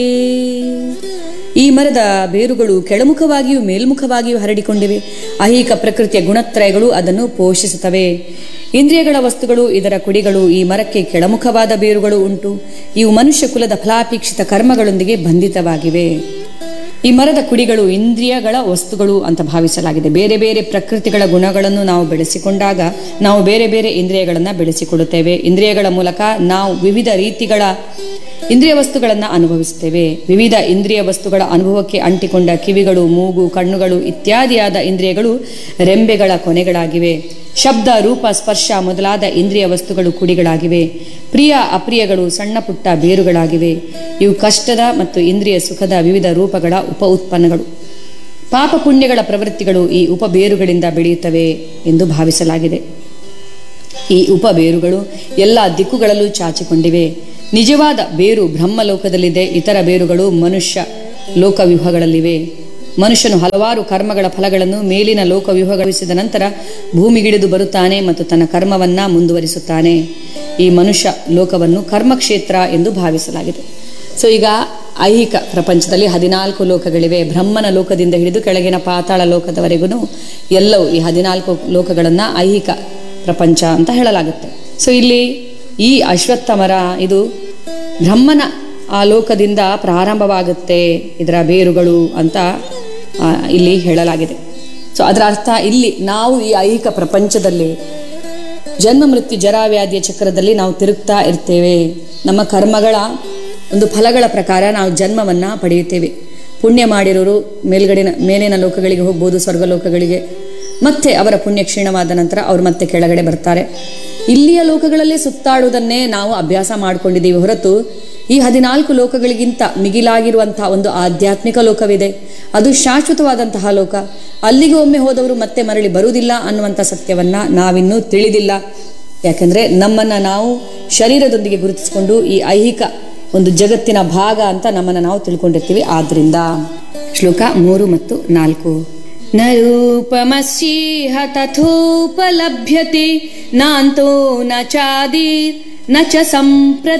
ಈ ಮರದ ಬೇರುಗಳು ಕೆಳಮುಖವಾಗಿಯೂ ಮೇಲ್ಮುಖವಾಗಿಯೂ ಹರಡಿಕೊಂಡಿವೆ ಐಹಿಕ ಪ್ರಕೃತಿಯ ಗುಣತ್ರಯಗಳು ಅದನ್ನು ಪೋಷಿಸುತ್ತವೆ ಇಂದ್ರಿಯಗಳ ವಸ್ತುಗಳು ಇದರ ಕುಡಿಗಳು ಈ ಮರಕ್ಕೆ ಕೆಳಮುಖವಾದ ಬೇರುಗಳು ಉಂಟು ಇವು ಮನುಷ್ಯ ಕುಲದ ಫಲಾಪೇಕ್ಷಿತ ಕರ್ಮಗಳೊಂದಿಗೆ ಬಂಧಿತವಾಗಿವೆ ಈ ಮರದ ಕುಡಿಗಳು ಇಂದ್ರಿಯಗಳ ವಸ್ತುಗಳು ಅಂತ ಭಾವಿಸಲಾಗಿದೆ ಬೇರೆ ಬೇರೆ ಪ್ರಕೃತಿಗಳ ಗುಣಗಳನ್ನು ನಾವು ಬೆಳೆಸಿಕೊಂಡಾಗ ನಾವು ಬೇರೆ ಬೇರೆ ಇಂದ್ರಿಯಗಳನ್ನು ಬೆಳೆಸಿಕೊಡುತ್ತೇವೆ ಇಂದ್ರಿಯಗಳ ಮೂಲಕ ನಾವು ವಿವಿಧ ರೀತಿಗಳ ಇಂದ್ರಿಯ ವಸ್ತುಗಳನ್ನು ಅನುಭವಿಸುತ್ತೇವೆ ವಿವಿಧ ಇಂದ್ರಿಯ ವಸ್ತುಗಳ ಅನುಭವಕ್ಕೆ ಅಂಟಿಕೊಂಡ ಕಿವಿಗಳು ಮೂಗು ಕಣ್ಣುಗಳು ಇತ್ಯಾದಿಯಾದ ಇಂದ್ರಿಯಗಳು ರೆಂಬೆಗಳ ಕೊನೆಗಳಾಗಿವೆ ಶಬ್ದ ರೂಪ ಸ್ಪರ್ಶ ಮೊದಲಾದ ಇಂದ್ರಿಯ ವಸ್ತುಗಳು ಕುಡಿಗಳಾಗಿವೆ ಪ್ರಿಯ ಅಪ್ರಿಯಗಳು ಸಣ್ಣ ಪುಟ್ಟ ಬೇರುಗಳಾಗಿವೆ ಇವು ಕಷ್ಟದ ಮತ್ತು ಇಂದ್ರಿಯ ಸುಖದ ವಿವಿಧ ರೂಪಗಳ ಉಪ ಉತ್ಪನ್ನಗಳು ಪಾಪ ಪುಣ್ಯಗಳ ಪ್ರವೃತ್ತಿಗಳು ಈ ಉಪಬೇರುಗಳಿಂದ ಬೆಳೆಯುತ್ತವೆ ಎಂದು ಭಾವಿಸಲಾಗಿದೆ ಈ ಉಪಬೇರುಗಳು ಎಲ್ಲ ದಿಕ್ಕುಗಳಲ್ಲೂ ಚಾಚಿಕೊಂಡಿವೆ ನಿಜವಾದ ಬೇರು ಬ್ರಹ್ಮಲೋಕದಲ್ಲಿದೆ ಇತರ ಬೇರುಗಳು ಮನುಷ್ಯ ಲೋಕವ್ಯೂಹಗಳಲ್ಲಿವೆ ಮನುಷ್ಯನು ಹಲವಾರು ಕರ್ಮಗಳ ಫಲಗಳನ್ನು ಮೇಲಿನ ಲೋಕವ್ಯೂಹಗಳಿಸಿದ ನಂತರ ಭೂಮಿಗಿಳಿದು ಬರುತ್ತಾನೆ ಮತ್ತು ತನ್ನ ಕರ್ಮವನ್ನ ಮುಂದುವರಿಸುತ್ತಾನೆ ಈ ಮನುಷ್ಯ ಲೋಕವನ್ನು ಕರ್ಮಕ್ಷೇತ್ರ ಎಂದು ಭಾವಿಸಲಾಗಿದೆ ಸೊ ಈಗ ಐಹಿಕ ಪ್ರಪಂಚದಲ್ಲಿ ಹದಿನಾಲ್ಕು ಲೋಕಗಳಿವೆ ಬ್ರಹ್ಮನ ಲೋಕದಿಂದ ಹಿಡಿದು ಕೆಳಗಿನ ಪಾತಾಳ ಲೋಕದವರೆಗೂ ಎಲ್ಲವೂ ಈ ಹದಿನಾಲ್ಕು ಲೋಕಗಳನ್ನು ಐಹಿಕ ಪ್ರಪಂಚ ಅಂತ ಹೇಳಲಾಗುತ್ತೆ ಸೊ ಇಲ್ಲಿ ಈ ಅಶ್ವತ್ಥ ಮರ ಇದು ಬ್ರಹ್ಮನ ಆ ಲೋಕದಿಂದ ಪ್ರಾರಂಭವಾಗುತ್ತೆ ಇದರ ಬೇರುಗಳು ಅಂತ ಆ, ಇಲ್ಲಿ ಹೇಳಲಾಗಿದೆ ಸೊ ಅದರ ಅರ್ಥ ಇಲ್ಲಿ ನಾವು ಈ ಐಹಿಕ ಪ್ರಪಂಚದಲ್ಲಿ ಜನ್ಮ ಮೃತ್ಯು ಜರಾವ್ಯಾಧಿಯ ಚಕ್ರದಲ್ಲಿ ನಾವು ತಿರುಗ್ತಾ ಇರ್ತೇವೆ ನಮ್ಮ ಕರ್ಮಗಳ ಒಂದು ಫಲಗಳ ಪ್ರಕಾರ ನಾವು ಜನ್ಮವನ್ನು ಪಡೆಯುತ್ತೇವೆ ಪುಣ್ಯ ಮಾಡಿರೋರು ಮೇಲ್ಗಡಿನ ಮೇಲಿನ ಲೋಕಗಳಿಗೆ ಹೋಗ್ಬೋದು ಸ್ವರ್ಗಲೋಕಗಳಿಗೆ ಮತ್ತೆ ಅವರ ಪುಣ್ಯ ಕ್ಷೀಣವಾದ ನಂತರ ಅವರು ಮತ್ತೆ ಕೆಳಗಡೆ ಬರ್ತಾರೆ ಇಲ್ಲಿಯ ಲೋಕಗಳಲ್ಲೇ ಸುತ್ತಾಡುವುದನ್ನೇ ನಾವು ಅಭ್ಯಾಸ ಮಾಡಿಕೊಂಡಿದ್ದೀವಿ ಹೊರತು ಈ ಹದಿನಾಲ್ಕು ಲೋಕಗಳಿಗಿಂತ ಮಿಗಿಲಾಗಿರುವಂತಹ ಒಂದು ಆಧ್ಯಾತ್ಮಿಕ ಲೋಕವಿದೆ ಅದು ಶಾಶ್ವತವಾದಂತಹ ಲೋಕ ಅಲ್ಲಿಗೆ ಒಮ್ಮೆ ಹೋದವರು ಮತ್ತೆ ಮರಳಿ ಬರುವುದಿಲ್ಲ ಅನ್ನುವಂಥ ಸತ್ಯವನ್ನ ನಾವಿನ್ನೂ ತಿಳಿದಿಲ್ಲ ಯಾಕಂದ್ರೆ ನಮ್ಮನ್ನ ನಾವು ಶರೀರದೊಂದಿಗೆ ಗುರುತಿಸಿಕೊಂಡು ಈ ಐಹಿಕ ಒಂದು ಜಗತ್ತಿನ ಭಾಗ ಅಂತ ನಮ್ಮನ್ನ ನಾವು ತಿಳ್ಕೊಂಡಿರ್ತೀವಿ ಆದ್ರಿಂದ ಶ್ಲೋಕ ಮೂರು ಮತ್ತು ನಾಲ್ಕು ನ ರೂಪಮಸ್ಯೇಹ ತಥೋಪಲಭ್ಯತೆ ನಾಂತೋ ನ ಚಾದೀರ್ ನ ಚ ಸಂಪ್ರತಿ